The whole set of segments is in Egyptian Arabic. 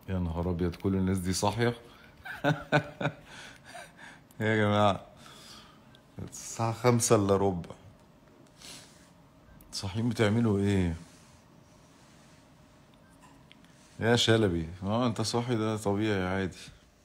يا نهار ابيض كل الناس دي صاحيه يا جماعه الساعه خمسة الا ربع صاحيين بتعملوا ايه يا شلبي اه انت صاحي ده طبيعي عادي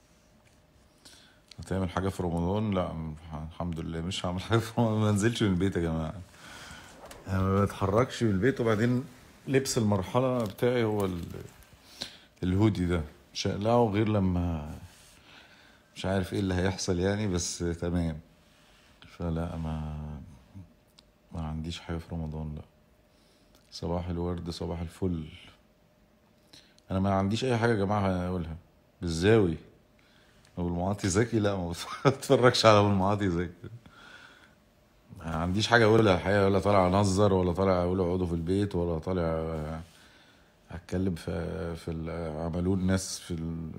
هتعمل حاجه في رمضان لا م- الحمد لله مش هعمل حاجه في رمضان ما انزلش من البيت يا جماعه انا ما بتحركش من البيت وبعدين لبس المرحله بتاعي هو ال... الهودي ده مش هقلعه غير لما مش عارف ايه اللي هيحصل يعني بس تمام فلا ما ما عنديش حاجة في رمضان لا صباح الورد صباح الفل انا ما عنديش اي حاجة يا جماعة اقولها بالزاوي ابو المعاطي زكي لا ما بتفرجش على ابو المعاطي زكي ما عنديش حاجة اقولها الحقيقة ولا طالع انظر ولا طالع اقول اقعدوا في البيت ولا طالع آه، اتكلم في في ال- عملوه الناس في ال...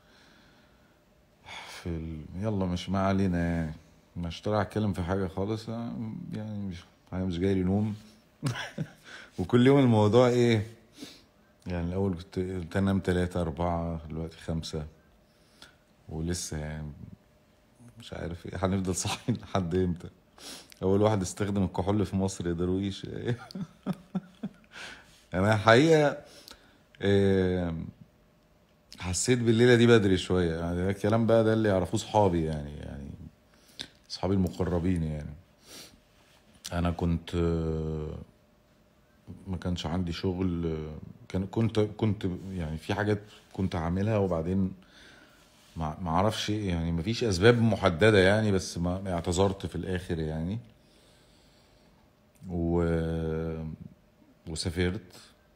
في ال... يلا مش ما علينا يعني مش طالع اتكلم في حاجه خالص آه، يعني مش انا مش جاي لي نوم وكل يوم الموضوع ايه يعني الاول كنت كنت انام تلاتة اربعة دلوقتي خمسة ولسه يعني مش عارف ايه هنفضل صاحيين لحد امتى اول واحد استخدم الكحول في مصر يا درويش انا الحقيقه آه، حسيت بالليله دي بدري شويه يعني ده الكلام بقى ده اللي يعرفوه صحابي يعني يعني صحابي المقربين يعني انا كنت آه، ما كانش عندي شغل آه، كان كنت كنت يعني في حاجات كنت هعملها وبعدين ما ما اعرفش إيه، يعني ما فيش اسباب محدده يعني بس ما اعتذرت في الاخر يعني و وسافرت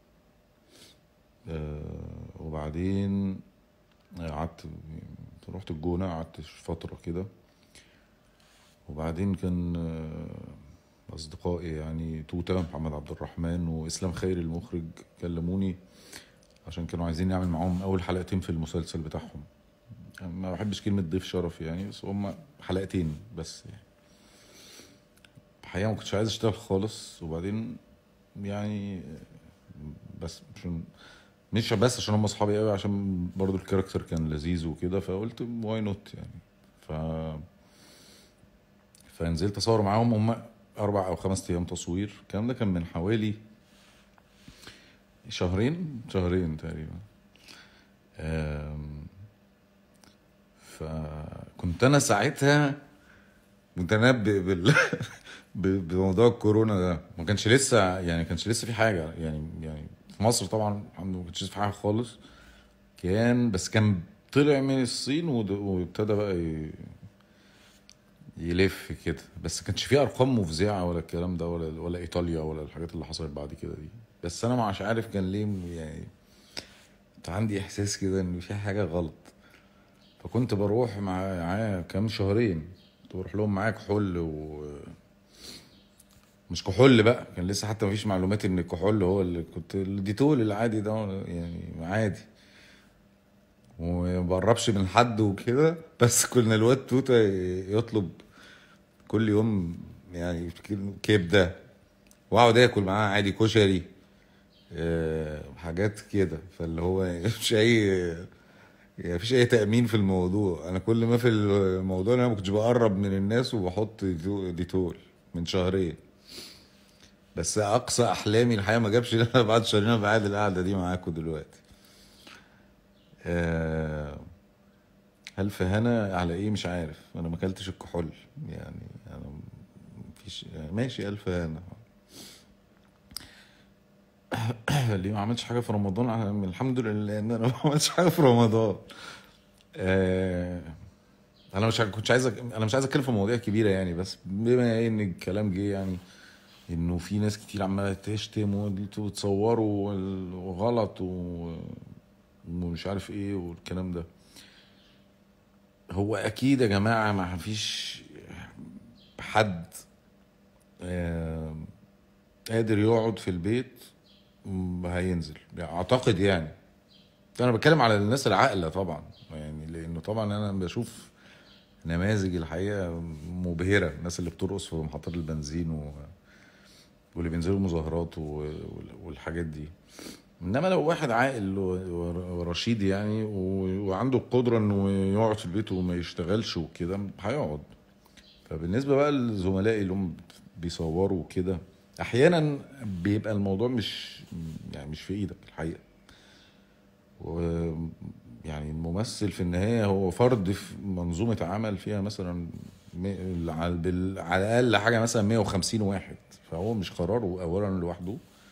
آه، وبعدين قعدت رحت الجونة قعدت فترة كده وبعدين كان آه، أصدقائي يعني توتة محمد عبد الرحمن وإسلام خيري المخرج كلموني عشان كانوا عايزين نعمل معاهم أول حلقتين في المسلسل بتاعهم ما بحبش كلمة ضيف شرف يعني بس هم حلقتين بس يعني الحقيقة ما كنتش عايز أشتغل خالص وبعدين يعني بس عشان مش بس عشان هم اصحابي قوي عشان برضو الكاركتر كان لذيذ وكده فقلت واي نوت يعني ف فنزلت اصور معاهم هم اربع او خمس ايام تصوير الكلام ده كان من حوالي شهرين شهرين تقريبا أم، فكنت انا ساعتها متنبئ بال ب- بموضوع الكورونا ده ما كانش لسه يعني ما كانش لسه في حاجه يعني يعني في مصر طبعا الحمد لله ما كانش لسه في حاجه خالص كان بس كان طلع من الصين ود- وابتدى بقى ي- يلف كده بس ما كانش فيه ارقام مفزعه ولا الكلام ده ولا ولا ايطاليا ولا الحاجات اللي حصلت بعد كده دي بس انا مش عارف كان ليه يعني كنت عندي احساس كده ان في حاجه غلط فكنت بروح مع معاه كام شهرين كنت بروح لهم معايا كحول و مش كحول بقى كان لسه حتى مفيش معلومات ان الكحول هو اللي كنت الديتول العادي ده يعني عادي وما بقربش من حد وكده بس كنا الواد توته يطلب كل يوم يعني كبده واقعد اكل معاه عادي كشري آه، حاجات كده فاللي هو مش اي يعني مفيش اي تأمين في الموضوع انا كل ما في الموضوع إن انا ما كنتش بقرب من الناس وبحط ديتو- ديتول من شهرين بس اقصى احلامي الحقيقه ما جابش إن انا بعد شهرين ابقى قاعد القعده دي معاكم دلوقتي آه، ألف هنا على ايه مش عارف انا ما اكلتش الكحول يعني انا مفيش يعني ماشي ألف هنا ليه ما عملتش حاجه في رمضان أنا الحمد لله ان انا ما عملتش حاجه في رمضان آه، انا مش ع- كنتش عايز أك- انا مش عايز اتكلم في مواضيع كبيره يعني بس بما ان الكلام جه يعني انه في ناس كتير عماله تشتم وانتوا بتصوروا وال- وغلط و- ومش عارف ايه والكلام ده هو اكيد يا جماعه ما فيش حد آه، قادر يقعد في البيت م- هينزل يعني اعتقد يعني انا بتكلم على الناس العاقله طبعا يعني لانه طبعا انا بشوف نماذج الحقيقه مبهره الناس اللي بترقص في محطات البنزين و... واللي بينزلوا مظاهرات و... وال- والحاجات دي انما لو واحد عاقل و- ورشيد يعني و- وعنده القدره انه يقعد في البيت وما يشتغلش وكده هيقعد فبالنسبه بقى لزملائي اللي هم بيصوروا وكده احيانا بيبقى الموضوع مش يعني مش في ايدك الحقيقه و يعني الممثل في النهايه هو فرد في منظومه عمل فيها مثلا م- على بال- على الاقل حاجه مثلا 150 واحد فهو مش قراره اولا لوحده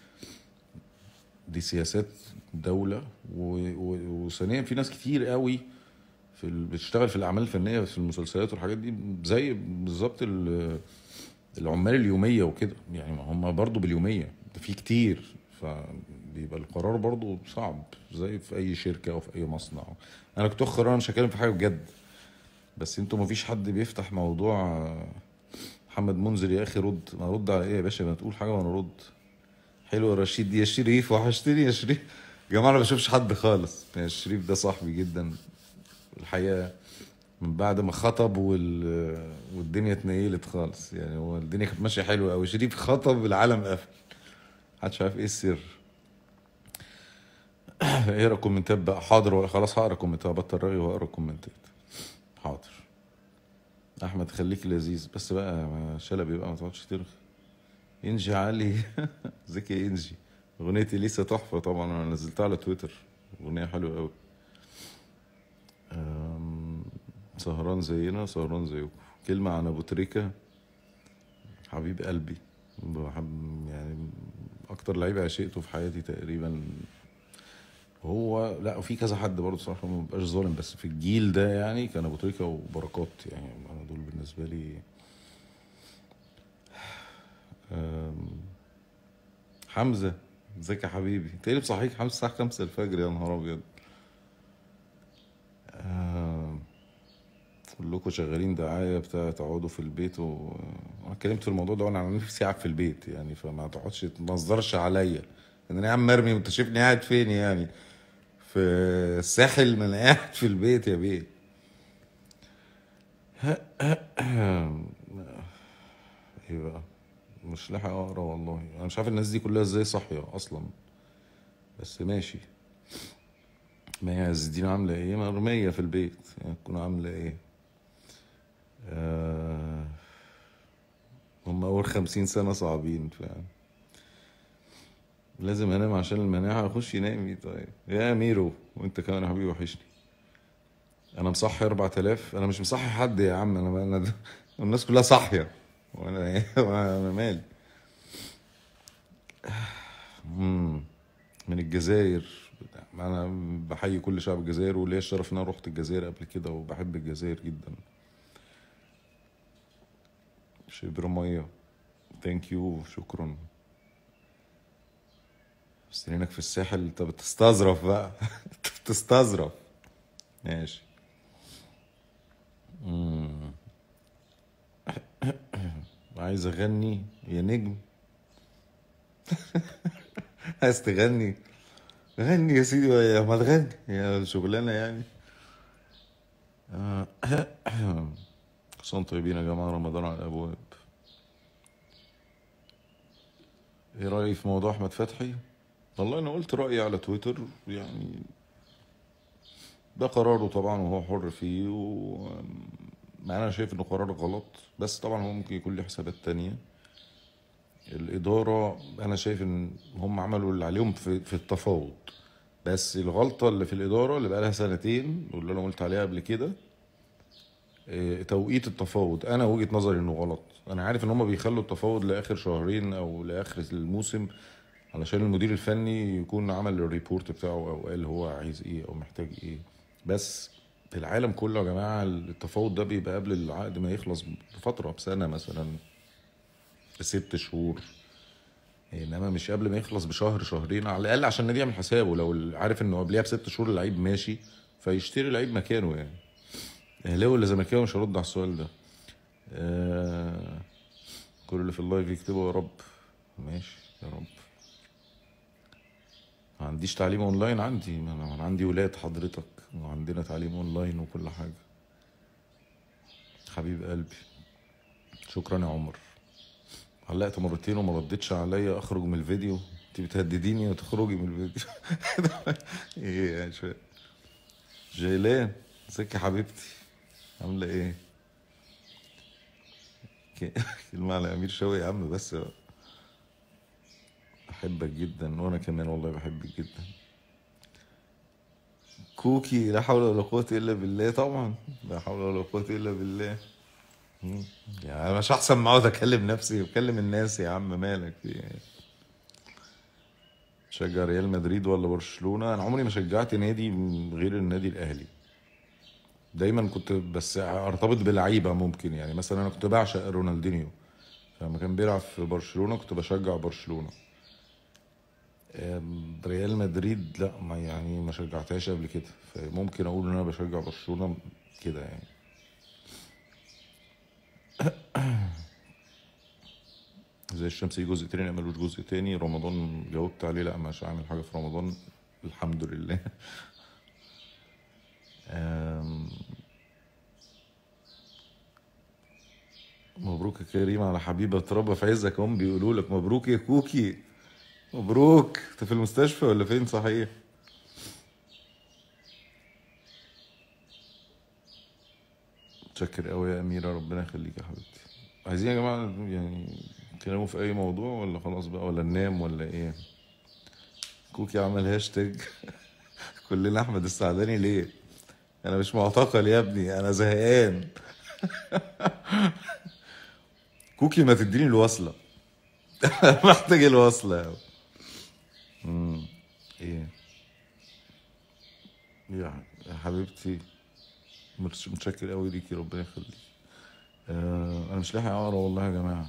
دي سياسات دولة و- و- وثانيا في ناس كتير قوي في ال... بتشتغل في الأعمال الفنية في المسلسلات والحاجات دي زي بالظبط ال- العمال اليومية وكده يعني ما هم برضو باليومية ده في كتير فبيبقى القرار برضو صعب زي في أي شركة أو في أي مصنع أنا كنت أخر أنا مش هتكلم في حاجة بجد بس انتوا مفيش حد بيفتح موضوع آه، محمد منذر يا أخي رد ما رد على إيه يا باشا ما تقول حاجة وأنا رد حلو يا رشيد يا شريف وحشتني يا شريف يا جماعه انا ما بشوفش حد خالص يعني الشريف ده صاحبي جدا الحقيقه من بعد ما خطب وال... والدنيا اتنيلت خالص يعني هو الدنيا كانت ماشيه حلوه قوي شريف خطب العالم قفل محدش عارف ايه السر اقرا كومنتات بقى حاضر ولا خلاص هقرا كومنتات بطل رغي وهقرا كومنتات حاضر احمد خليك لذيذ بس بقى ما شلبي بقى ما تقعدش ترغي انجي علي ازيك يا انجي اغنية اليسا تحفة طبعا انا نزلتها على تويتر اغنية حلوة قوي أم، سهران زينا سهران زيكم كلمة عن ابو تريكة حبيب قلبي بحب يعني اكتر لعيب عشقته في حياتي تقريبا هو لا وفي كذا حد برضه صراحة ما بقاش ظالم بس في الجيل ده يعني كان ابو تريكة وبركات يعني انا دول بالنسبة لي أم، حمزة ازيك يا حبيبي انت ايه اللي بصحيك حمزة الساعة 5 الفجر يا نهار ابيض آم، كلكم شغالين دعاية بتاع تقعدوا في البيت و... انا اتكلمت في الموضوع ده وانا عن نفسي قاعد في البيت يعني فما تقعدش تنظرش عليا ان انا يا عم مرمي وانت شايفني قاعد فين يعني في الساحل ما انا قاعد في البيت يا بيه ايه بقى مش لاحق اقرا والله انا مش عارف الناس دي كلها ازاي صاحيه اصلا بس ماشي ما هي عز الدين عامله ايه مرميه في البيت يعني تكون عامله ايه آه هم اول خمسين سنه صعبين فعلا لازم انام عشان المناعه اخش ينامي طيب يا ميرو وانت كمان يا حبيبي وحشني انا مصحي 4000 انا مش مصحي حد يا عم انا انا الناس كلها صاحيه وانا ايه وانا مالي مم. من الجزائر انا بحيي كل شعب الجزائر وليا الشرف ان انا رحت الجزائر قبل كده وبحب الجزائر جدا شبر ميه ثانك يو شكرا مستنيينك في الساحل انت بتستظرف بقى انت بتستظرف ماشي مم. عايز اغني يا نجم عايز تغني غني يا سيدي يا ما تغني يا شغلانه يعني آه. كل سنة وانتم طيبين يا جماعه رمضان على الابواب ايه رايي في موضوع احمد فتحي والله انا قلت رايي على تويتر يعني ده قراره طبعا وهو حر فيه و مع انا شايف انه قرار غلط بس طبعا هو ممكن يكون له حسابات تانية الإدارة أنا شايف إن هم عملوا اللي عليهم في, في التفاوض بس الغلطة اللي في الإدارة اللي بقالها سنتين واللي أنا قلت عليها قبل كده إيه، توقيت التفاوض أنا وجهة نظري إنه غلط أنا عارف إن هم بيخلوا التفاوض لآخر شهرين أو لآخر الموسم علشان المدير الفني يكون عمل الريبورت بتاعه أو قال هو عايز إيه أو محتاج إيه بس في العالم كله يا جماعة التفاوض ده بيبقى قبل العقد ما يخلص بفترة بسنة مثلا بست شهور انما مش قبل ما يخلص بشهر شهرين على الاقل عشان النادي يعمل حسابه لو عارف انه قبلها بست شهور اللعيب ماشي فيشتري لعيب مكانه يعني اهلاوي ولا زملكاوي مش هرد على السؤال ده آه كل اللي في اللايف يكتبوا يا رب ماشي يا رب ما عنديش تعليم اونلاين عندي ما انا ما أنا عندي ولاد حضرتك وعندنا تعليم اونلاين وكل حاجه حبيب قلبي شكرا يا عمر علقت مرتين وما ردتش عليا اخرج من الفيديو انت بتهدديني وتخرجي من الفيديو ايه يا شوية جيلان ازيك يا حبيبتي عاملة ايه ك- كلمة على أمير شوقي يا عم بس بحبك جدا وأنا كمان والله بحبك جدا كوكي لا حول ولا قوة إلا بالله طبعا لا حول ولا قوة إلا بالله مم. يعني أنا مش أحسن ما أقعد أكلم نفسي وأكلم الناس يا عم مالك في إيه تشجع ريال مدريد ولا برشلونة أنا عمري ما شجعت نادي غير النادي الأهلي دايما كنت بس ارتبط بلعيبه ممكن يعني مثلا انا كنت بعشق رونالدينيو لما كان بيلعب في برشلونه كنت بشجع برشلونه آم، ريال مدريد لا ما يعني ما شجعتهاش قبل كده فممكن اقول ان انا بشجع برشلونه كده يعني زي الشمس يجي جزء تاني لا ملوش جزء تاني رمضان جاوبت عليه لا مش هعمل حاجه في رمضان الحمد لله آم، مبروك يا كريم على حبيبة اتربى في عزك هم بيقولوا لك مبروك يا كوكي مبروك انت في المستشفى ولا فين صحيح متشكر قوي يا أميرة ربنا يخليك يا حبيبتي عايزين يا جماعة يعني نتكلموا في أي موضوع ولا خلاص بقى ولا ننام ولا إيه كوكي عمل هاشتاج كلنا أحمد السعداني ليه أنا مش معتقل يا ابني أنا زهقان كوكي ما تديني الوصلة محتاج الوصلة أوي. امم ايه يا يا حبيبتي متش- متشكر قوي ليكي ربنا يخليك آه انا مش لاحق اقرا والله يا جماعه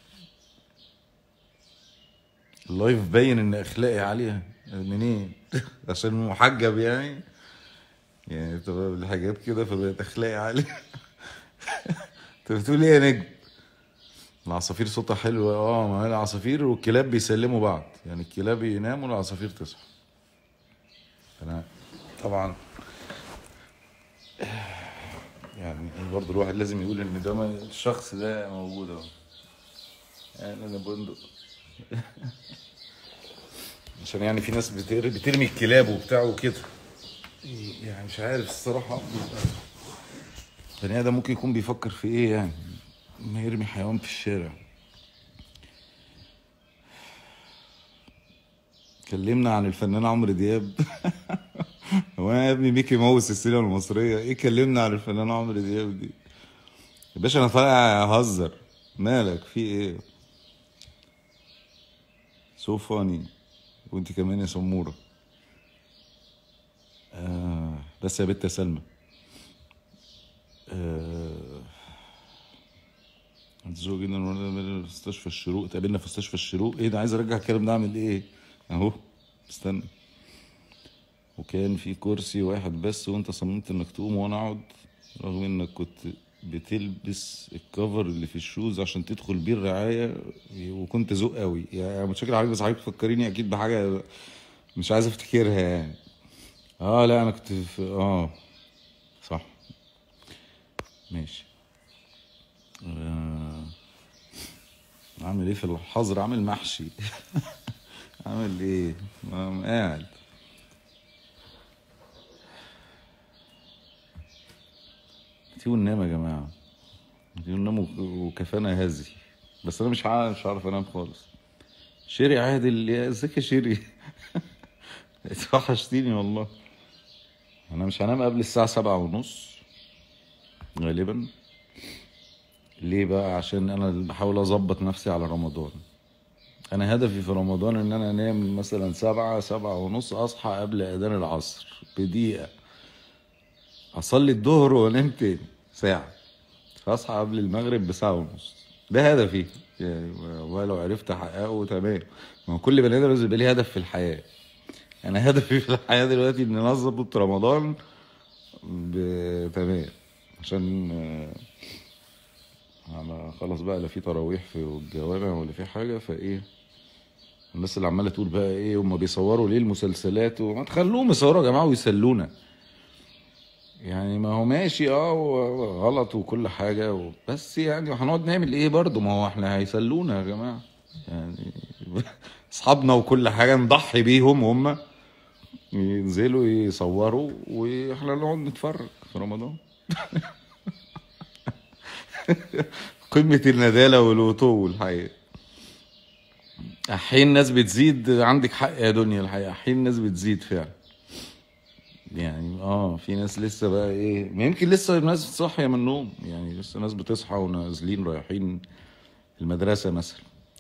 اللايف باين ان اخلاقي عاليه منين عشان محجب يعني يعني تبقى بالحجاب كده فبقت اخلاقي عاليه انت بتقول ايه يا نجم العصافير صوتها حلو اه ما هي العصافير والكلاب بيسلموا بعض يعني الكلاب يناموا والعصافير تصحى انا طبعا يعني برضه الواحد لازم يقول ان ده ما- الشخص ده موجود اهو يعني انا بندق عشان يعني في ناس بتر- بترمي الكلاب وبتاع وكده يعني مش عارف الصراحة بني آدم ممكن يكون بيفكر في إيه يعني ما يرمي حيوان في الشارع كلمنا عن الفنان عمرو دياب هو انا يا ابني ميكي ماوس السينما المصرية ايه كلمنا عن الفنان عمرو دياب دي يا باشا انا طالع اهزر مالك في ايه سو فاني وانت كمان يا سمورة آه بس يا بنت يا سلمى آه هتزوج جدا من مستشفى الشروق تقابلنا في مستشفى الشروق ايه ده عايز ارجع الكلام ده اعمل ايه اهو استنى وكان في كرسي واحد بس وانت صممت انك تقوم وانا اقعد رغم انك كنت بتلبس الكفر اللي في الشوز عشان تدخل بيه الرعاية وكنت ذوق قوي يعني متشكر عليك بس حضرتك تفكريني اكيد بحاجة مش عايز افتكرها يعني اه لا انا كنت في اه صح ماشي آه. عامل ايه في الحظر عامل محشي عامل ايه ما- قاعد تيجوا ننام يا جماعة تيجوا ننام وك- وكفانا هذي بس انا مش عارف مش عارف انام خالص شيري عادل يا ازيك يا شيري اتوحشتيني والله انا مش هنام قبل الساعة سبعة ونص غالبا ليه بقى عشان انا بحاول اظبط نفسي على رمضان انا هدفي في رمضان ان انا انام مثلا سبعة سبعة ونص اصحى قبل اذان العصر بدقيقة اصلي الظهر وانام تاني ساعة فاصحى قبل المغرب بساعة ونص ده هدفي يعني ولو عرفت احققه تمام ما هو كل بني ادم لازم يبقى ليه هدف في الحياة انا هدفي في الحياة دلوقتي ان انا اظبط رمضان ب- تمام عشان آه، انا خلاص بقى لا في تراويح في الجوامع ولا في حاجه فايه الناس اللي عماله تقول بقى ايه هم بيصوروا ليه المسلسلات وما تخلوهم يصوروا يا جماعه ويسلونا يعني ما هو ماشي اه غلط وكل حاجه و... بس يعني هنقعد نعمل ايه برضه ما هو احنا هيسلونا يا جماعه يعني اصحابنا وكل حاجه نضحي بيهم هم ينزلوا يصوروا واحنا نقعد نتفرج في رمضان قمة الندالة والوطو الحقيقة أحيان الناس بتزيد عندك حق يا دنيا الحقيقة أحيان الناس بتزيد فعلا يعني اه في ناس لسه بقى ايه ما يمكن لسه الناس صاحية من النوم يعني لسه ناس بتصحى ونازلين رايحين المدرسة مثلا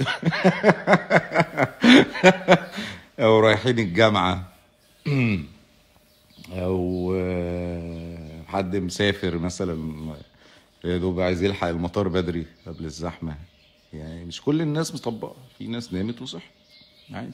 او رايحين الجامعة او آه، حد مسافر مثلا يا دوب عايز يلحق المطار بدري قبل الزحمة يعني مش كل الناس مطبقة في ناس نامت وصحت عادي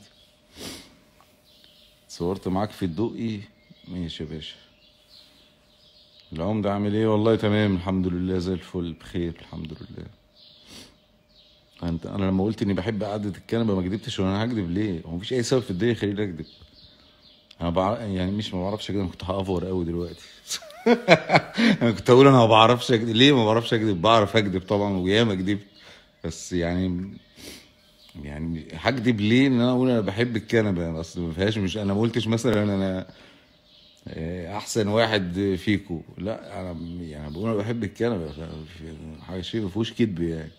صورت معاك في الدقي ماشي يا باشا العمدة عامل ايه والله تمام الحمد لله زي الفل بخير الحمد لله انت انا لما قلت اني بحب قعدة الكنبة ما كدبتش وانا هكدب ليه هو مفيش اي سبب في الدنيا يخليني اكدب انا بعرف يعني مش ما بعرفش اكدب انا كنت هافور قوي دلوقتي انا كنت اقول انا ما بعرفش اكدب ليه ما بعرفش اكدب بعرف اكدب طبعا وياما كدبت بس يعني يعني هكدب ليه ان انا اقول انا بحب الكنبه اصل ما فيهاش مش انا ما قلتش مثلا انا آه، احسن واحد فيكو لا انا يعني بقول انا بحب الكنبه ف- حاجه شيء ما فيهوش كدب يعني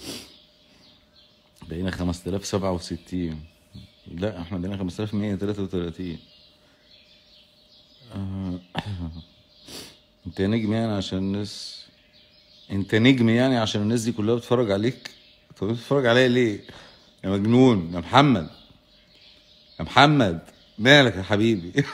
بقينا 5067 لا احنا بقينا 5133 آه، انت نجم يعني عشان الناس انت نجم يعني عشان الناس دي كلها بتتفرج عليك طب بتتفرج عليا ليه يا مجنون يا محمد يا محمد مالك يا حبيبي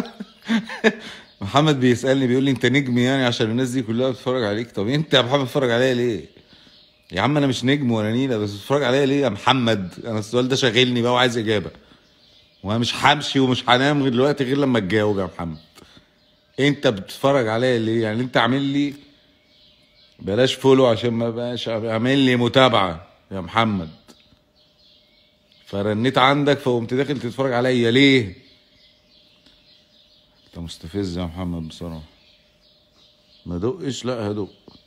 محمد بيسألني بيقول لي انت نجم يعني عشان الناس دي كلها بتتفرج عليك طب انت يا محمد بتتفرج عليا ليه يا عم انا مش نجم ولا نيلة بس بتتفرج عليا ليه يا محمد انا السؤال ده شاغلني بقى وعايز اجابة وانا مش همشي ومش هنام غير دلوقتي غير لما تجاوب يا محمد انت بتتفرج عليا ليه يعني انت عامل لي بلاش فولو عشان ما بقاش اعمل لي متابعة يا محمد فرنيت عندك فقمت داخل تتفرج عليا ليه انت مستفز يا محمد بصراحة ما دقش لا هدق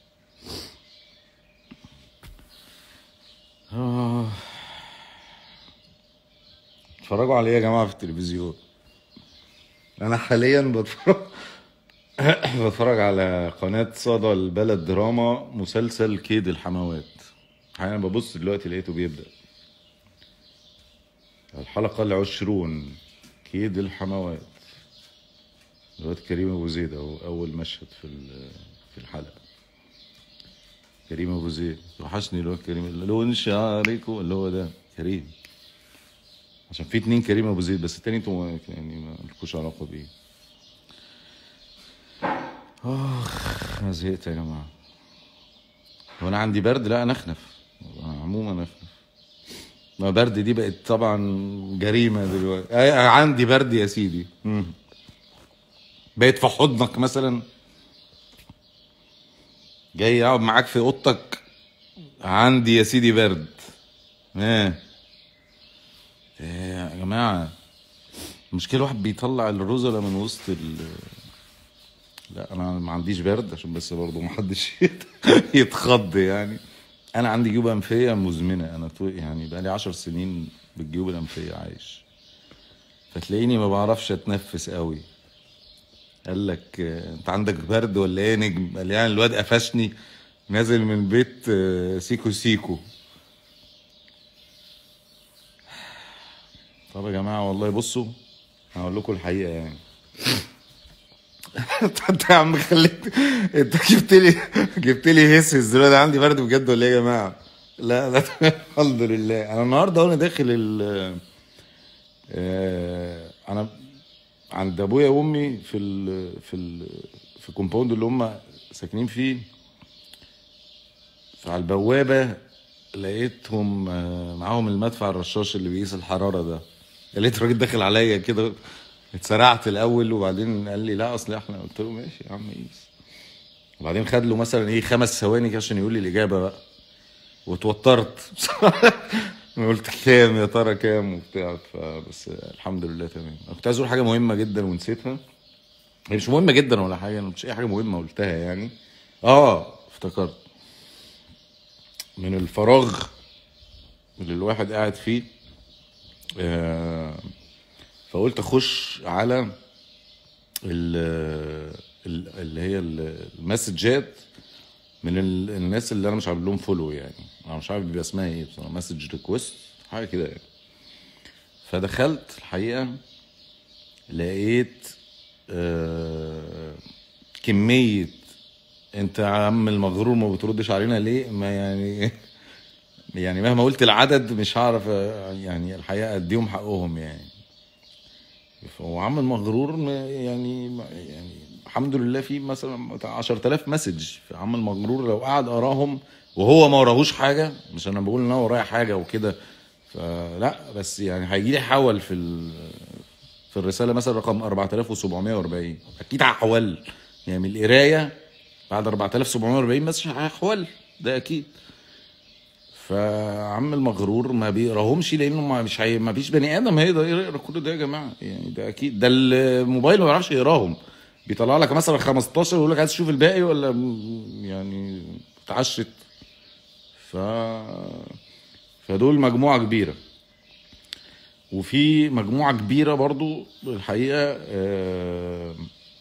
آه. اتفرجوا عليا يا جماعة في التلفزيون انا حاليا بتفرج بتفرج على قناة صدى البلد دراما مسلسل كيد الحموات حاليا ببص دلوقتي لقيته بيبدأ الحلقة العشرون كيد الحموات الواد كريم ابو زيد اهو اول مشهد في ال- في الحلقة كريم ابو زيد وحشني الواد كريم لون شعرك اللي هو ده كريم عشان في اتنين كريم ابو زيد بس التاني انتوا يعني ما لكوش علاقة بيه اخ انا زهقت يا جماعة هو انا عندي برد لا انا اخنف أنا عموما اخنف ما برد دي بقت طبعا جريمة دلوقتي أي- عندي برد يا سيدي مم. بقيت في حضنك مثلا جاي اقعد معاك في اوضتك عندي يا سيدي برد ايه إيه يا جماعة المشكلة الواحد بيطلع الرزلة من وسط ال لا انا ما عنديش برد عشان بس برضه ما حدش يتخض يعني انا عندي جيوب انفيه مزمنه انا طو- يعني بقالي عشر سنين بالجيوب الانفيه عايش فتلاقيني ما بعرفش اتنفس قوي قال لك آه، انت عندك برد ولا ايه يا نجم قال لي يعني الواد قفشني نازل من بيت آه، سيكو سيكو طب يا جماعه والله بصوا هقول لكم الحقيقه يعني انت انت يا عم خليت انت جبت لي جبت لي هسس دلوقتي عندي برد بجد ولا ايه يا جماعه؟ لا لا الحمد لله انا النهارده وانا داخل ال آه، انا عند ابويا وامي في ال في ال في الكومباوند اللي هم ساكنين فيه فعلى البوابه لقيتهم آه، معاهم المدفع الرشاش اللي بيقيس الحراره ده لقيت راجل داخل عليا كده اتسرعت الاول وبعدين قال لي لا اصل احنا قلت له ماشي يا عم قيس وبعدين خد له مثلا ايه خمس ثواني كده عشان يقول لي الاجابه بقى واتوترت قلت كام يا ترى كام وبتاع فبس الحمد لله تمام أنا كنت عايز اقول حاجه مهمه جدا ونسيتها هي مش مهمه جدا ولا حاجه انا مش اي حاجه مهمه قلتها يعني اه افتكرت من الفراغ اللي الواحد قاعد فيه آه، فقلت اخش على ال- ال- اللي هي ال- المسجات من ال- الناس اللي انا مش عامل لهم فولو يعني انا مش عارف بيبقى اسمها ايه بصراحه مسج ريكوست حاجه كده يعني فدخلت الحقيقه لقيت آه كميه انت يا عم المغرور ما بتردش علينا ليه ما يعني يعني مهما قلت العدد مش هعرف آه، يعني الحقيقه اديهم حقهم يعني وعم المغرور م- يعني يعني الحمد لله في مثلا 10000 مسج في عم المغرور لو قعد قراهم وهو ما وراهوش حاجه مش انا بقول ان انا ورايا حاجه وكده فلا بس يعني هيجي لي حول في ال... في الرساله مثلا رقم 4740 اكيد هحول يعني من القرايه بعد 4740 مسج هحول ده اكيد فعم المغرور ما بيقراهمش لانه ما مش هي... ما فيش بني ادم هيقدر يقرا كل ده يا جماعه يعني ده اكيد ده الموبايل ما بيعرفش يقراهم بيطلع لك مثلا 15 ويقول لك عايز تشوف الباقي ولا م- يعني اتعشت ف فدول مجموعه كبيره وفي مجموعه كبيره برضو الحقيقه آه،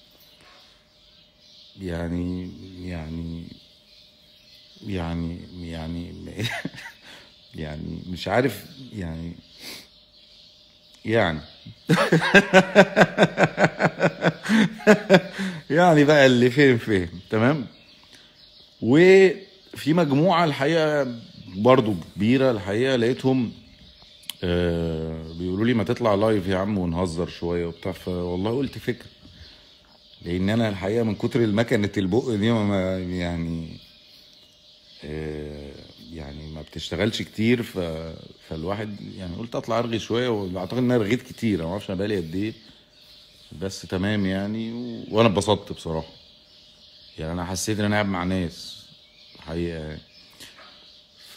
يعني يعني يعني يعني يعني مش عارف يعني يعني يعني بقى اللي فهم فهم تمام وفي مجموعة الحقيقة برضو كبيرة الحقيقة لقيتهم آه بيقولوا لي ما تطلع لايف يا عم ونهزر شوية وبتاع فوالله قلت فكرة لأن أنا الحقيقة من كتر المكنة البق دي ما يعني آه، يعني ما بتشتغلش كتير ف... فالواحد يعني قلت اطلع ارغي شويه واعتقد ان انا رغيت كتير انا ما اعرفش انا بقالي قد ايه بس تمام يعني و... وانا اتبسطت بصراحه يعني انا حسيت ان انا قاعد مع ناس الحقيقه يعني ف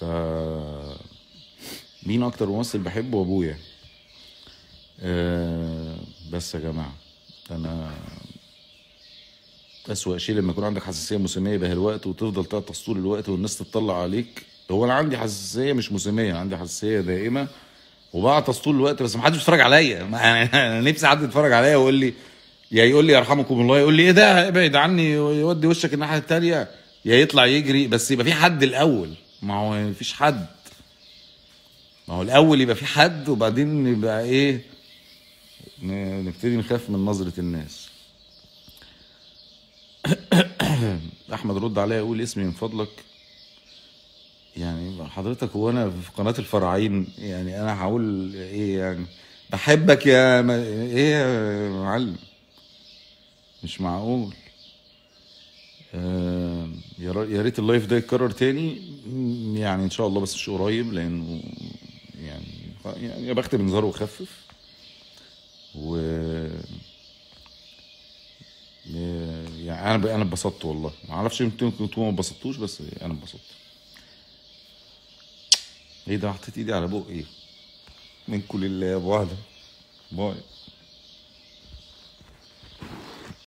مين اكتر ممثل بحبه ابويا أه بس يا جماعه انا أسوأ شيء لما يكون عندك حساسية موسمية بها الوقت وتفضل تعطس طول الوقت والناس تطلع عليك هو أنا عندي حساسية مش موسمية أنا عندي حساسية دائمة وبعطس طول الوقت بس محدش بيتفرج عليا ما- يعني أنا نفسي حد يتفرج عليا ويقول لي يا يقول لي يرحمكم الله يقول لي ايه ده ابعد عني ويودي وشك الناحية التانية يا يطلع يجري بس يبقى في حد الأول ما هو مفيش حد ما هو الأول يبقى في حد وبعدين يبقى إيه ن- نبتدي نخاف من نظرة الناس احمد رد عليا يقول اسمي من فضلك يعني حضرتك هو انا في قناه الفراعين يعني انا هقول ايه يعني بحبك يا ما ايه يا معلم مش معقول آه يا را- يا ريت اللايف ده يتكرر تاني م- يعني ان شاء الله بس مش قريب لانه يعني يعني يا بخت بنظاره وخفف و يعني انا انا اتبسطت والله ما اعرفش يمكن انتوا ما اتبسطتوش بس انا اتبسطت ايه ده حطيت ايدي على بقي منكم لله يا ابو عدم باي